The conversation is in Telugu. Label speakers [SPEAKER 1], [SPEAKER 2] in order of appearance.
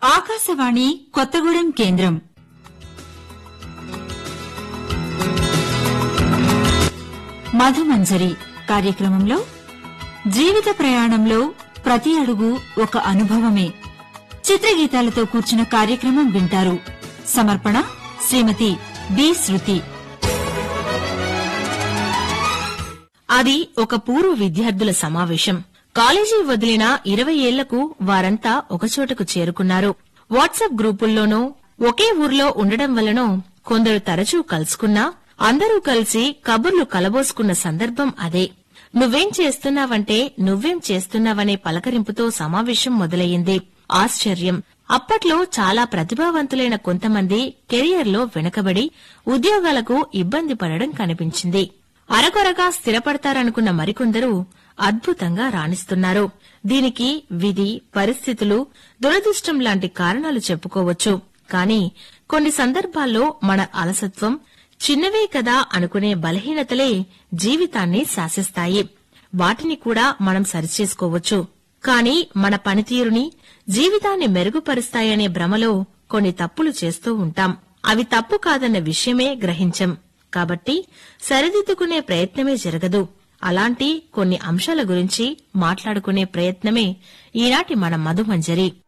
[SPEAKER 1] ఆకాశవాణి కొత్తగూడెం కేంద్రం మధుమంజరి కార్యక్రమంలో జీవిత ప్రయాణంలో ప్రతి అడుగు ఒక అనుభవమే చిత్రగీతాలతో కూర్చున్న కార్యక్రమం వింటారు సమర్పణ శ్రీమతి బి శృతి
[SPEAKER 2] అది ఒక పూర్వ విద్యార్థుల సమావేశం కాలేజీ వదిలిన ఇరవై ఏళ్లకు వారంతా ఒకచోటకు చేరుకున్నారు వాట్సాప్ గ్రూపుల్లోనూ ఒకే ఊర్లో ఉండడం వల్లనో కొందరు తరచూ కలుసుకున్నా అందరూ కలిసి కబుర్లు కలబోసుకున్న సందర్భం అదే నువ్వేం చేస్తున్నావంటే నువ్వేం చేస్తున్నావనే పలకరింపుతో సమావేశం మొదలయ్యింది ఆశ్చర్యం అప్పట్లో చాలా ప్రతిభావంతులైన కొంతమంది కెరియర్లో వెనుకబడి ఉద్యోగాలకు ఇబ్బంది పడడం కనిపించింది అరకొరగా స్థిరపడతారనుకున్న మరికొందరు అద్భుతంగా రాణిస్తున్నారు దీనికి విధి పరిస్థితులు దురదృష్టం లాంటి కారణాలు చెప్పుకోవచ్చు కానీ కొన్ని సందర్భాల్లో మన అలసత్వం చిన్నవే కదా అనుకునే బలహీనతలే జీవితాన్ని శాసిస్తాయి వాటిని కూడా మనం సరిచేసుకోవచ్చు కానీ మన పనితీరుని జీవితాన్ని మెరుగుపరుస్తాయనే భ్రమలో కొన్ని తప్పులు చేస్తూ ఉంటాం అవి తప్పు కాదన్న విషయమే గ్రహించం కాబట్టి సరిదిద్దుకునే ప్రయత్నమే జరగదు అలాంటి కొన్ని అంశాల గురించి మాట్లాడుకునే ప్రయత్నమే ఈనాటి మన మధుమంజరి